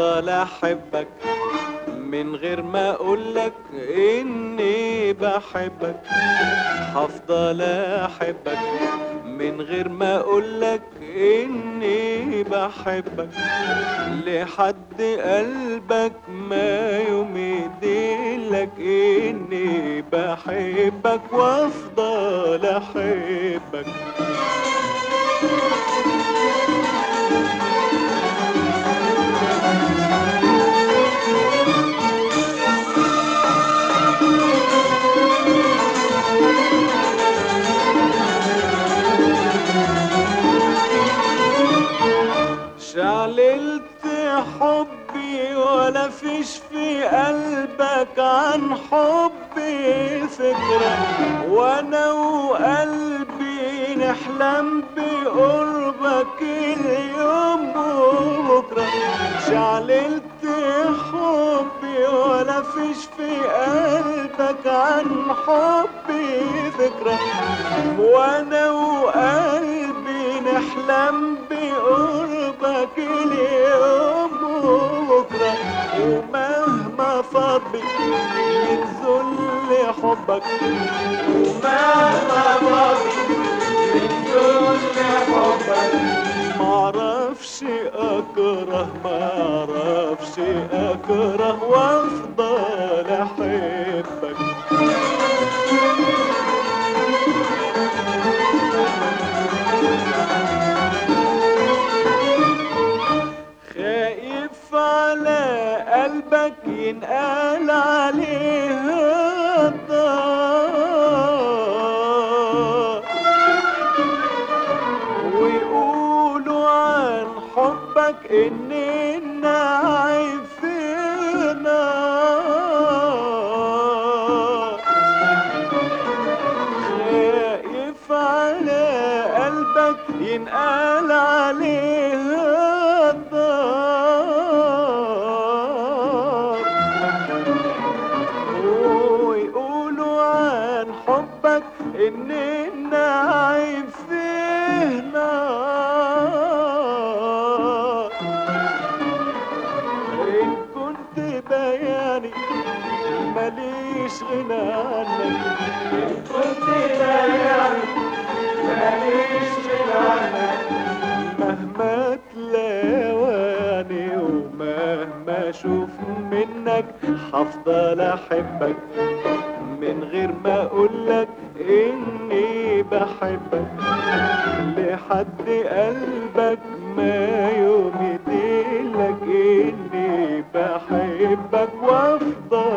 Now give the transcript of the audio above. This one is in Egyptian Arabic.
هفضل احبك من غير ما اقولك اني بحبك هفضل احبك من غير ما اقولك اني بحبك لحد قلبك ما يوم يديلك اني بحبك وافضل احبك شعللت حبي ولا فيش في قلبك عن حبي فكرة وانا وقلبي نحلم بقربك اليوم وبكرة شعللت حبي ولا فيش في قلبك عن حبي فكرة وانا وقلبي نحلم بقربك اليوم وبكرة ومهما فاض بي من ذل حبك ومهما فاض بي من ذل حبك معرفش اكره معرفش اكره وافضل احبك خايف على قلبك ينقال عليه الضار ويقولوا عن حبك اننا عيب فينا خايف على قلبك ينقال عليه الضار ويقولوا عن حبك اننا عيب فينا ان كنت بياني ماليش غنى عنك ان كنت بياني ماليش غنى عنك مهما تلاواني ومهما اشوف منك هفضل احبك من غير ما اقولك اني بحبك لحد قلبك ما يوم يديلك اني بحبك وافضل